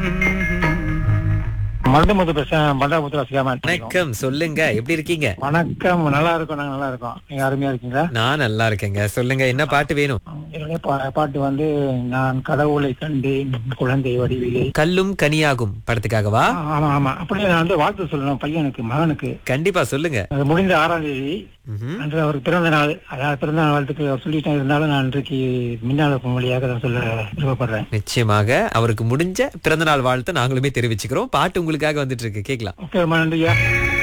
மருந்து முத்து பேசுறேன் பண்டாபுத்திர சிகாமன் வணக்கம் சொல்லுங்க எப்படி இருக்கீங்க வணக்கம் நல்லா இருக்கோம் நாங்க நல்லா இருக்கோம் நீங்க அருமையா இருக்கீங்களா நான் நல்லா இருக்கேங்க சொல்லுங்க என்ன பாட்டு வேணும் என்னுடைய பா- பாட்டு வந்து நான் கடவுளை கண்டேன் குழந்தை வடிவிலே கல்லும் கனியாகும் படத்துக்காகவா ஆ, ஆமா ஆமா அப்படியே நான் வந்து வாழ்த்து சொல்லணும் பையனுக்கு மகனுக்கு கண்டிப்பா சொல்லுங்க அது முடிந்த ஆறாம் தேதி ம்ஹும். அன்று அவருக்கு பிறந்த நாள் அதாவது பிறந்த நாள் வாழ்த்துக்கு அவர் சொல்லிட்டேன் இருந்தாலும் நான் இன்றைக்கு மின்னாளப்பு வழியாக தான் சொல்ல விருப்பப்படுறேன் நிச்சயமாக அவருக்கு முடிஞ்ச பிறந்தநாள் வாழ்த்தை நாங்களுமே தெரிவிச்சுக்கிறோம் பாட்டு உங்களுக்காக வந்துட்டு இருக்கு கேக்கலாம் ஓகே ரொம்ப நன்றியா